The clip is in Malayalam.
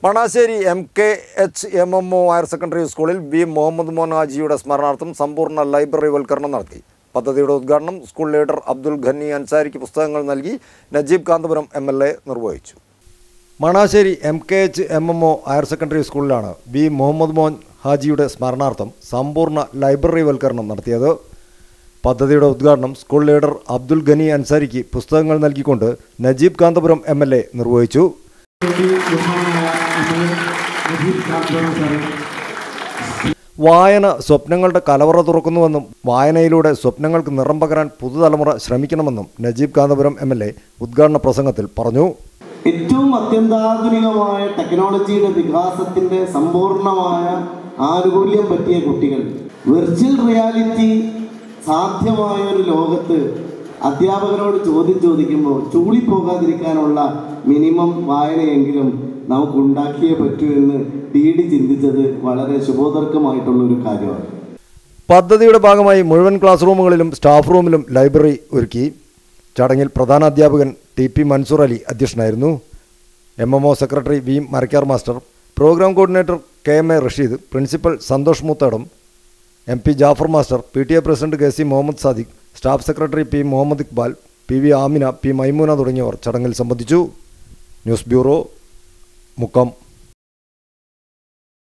Manassery M K H M M O higher secondary സ്കൂളിൽ വി മുഹമ്മദ് മോൻ ഹാജിയുടെ സ്മരണാർത്ഥം സമ്പൂർണ്ണ ലൈബ്രറി വൽക്കരണം നടത്തി പദ്ധതിയുടെ ഉദ്ഘാടനം സ്കൂൾ ലീഡർ അബ്ദുൽ ഖനി അൻസാരിക്ക് പുസ്തകങ്ങൾ നൽകി Najeeb Kanthapuram M L A നിർവഹിച്ചു Manassery M K H M M O higher secondary സ്കൂളിലാണ് വി മുഹമ്മദ് മോൻ ഹാജിയുടെ സ്മരണാർത്ഥം സമ്പൂർണ്ണ ലൈബ്രറി വൽക്കരണം നടത്തിയത് പദ്ധതിയുടെ ഉദ്ഘാടനം സ്കൂൾ ലീഡർ അബ്ദുൽ ഖനി അൻസാരിക്ക് പുസ്തകങ്ങൾ നൽകിക്കൊണ്ട് Najeeb Kanthapuram M L A നിർവഹിച്ചു വായന സ്വപ്നങ്ങളുടെ കലവറ തുറക്കുന്നുവെന്നും വായനയിലൂടെ സ്വപ്നങ്ങൾക്ക് നിറം പകരാൻ പുതുതലമുറ ശ്രമിക്കണമെന്നും Najeeb Kanthapuram M L A ഉദ്ഘാടന പ്രസംഗത്തിൽ പറഞ്ഞു ഏറ്റവും അത്യന്താധുനികമായ ടെക്നോളജിയുടെ വികാസത്തിന്റെ സമ്പൂർണമായ ആനുകൂല്യം പറ്റിയ കുട്ടികൾ വെർച്വൽ റിയാലിറ്റി സാധ്യമായ ഒരു ലോകത്ത് അധ്യാപകരോട് ചോദ്യം ചോദിക്കുമ്പോൾ ചൂളിപ്പോകാതിരിക്കാനുള്ള മിനിമം വായനയെങ്കിലും നമുക്ക് ഉണ്ടാക്കിയേ പറ്റൂ എന്ന് ഡി ഡി ചിന്തിച്ചത് വളരെ ശുഭോദർക്കമായിട്ടുള്ള ഒരു കാര്യമാണ് പദ്ധതിയുടെ ഭാഗമായി മുഴുവൻ ക്ലാസ് റൂമുകളിലും സ്റ്റാഫ് റൂമിലും ലൈബ്രറി ഒരുക്കി ചടങ്ങിൽ പ്രധാന അധ്യാപകൻ ടി പി മൻസൂർ അലി അധ്യക്ഷനായിരുന്നു M M O secretary V Marakkar master programme coordinator K M A Rasheed principal Santhosh Moothadam M P Jafar master P T A president K C Muhammad Sadiq staff secretary P Muhammad Iqbal P V Amina P Maimoona തുടങ്ങിയവർ ചടങ്ങിൽ സംബന്ധിച്ചു ന്യൂസ് ബ്യൂറോ മുക്കം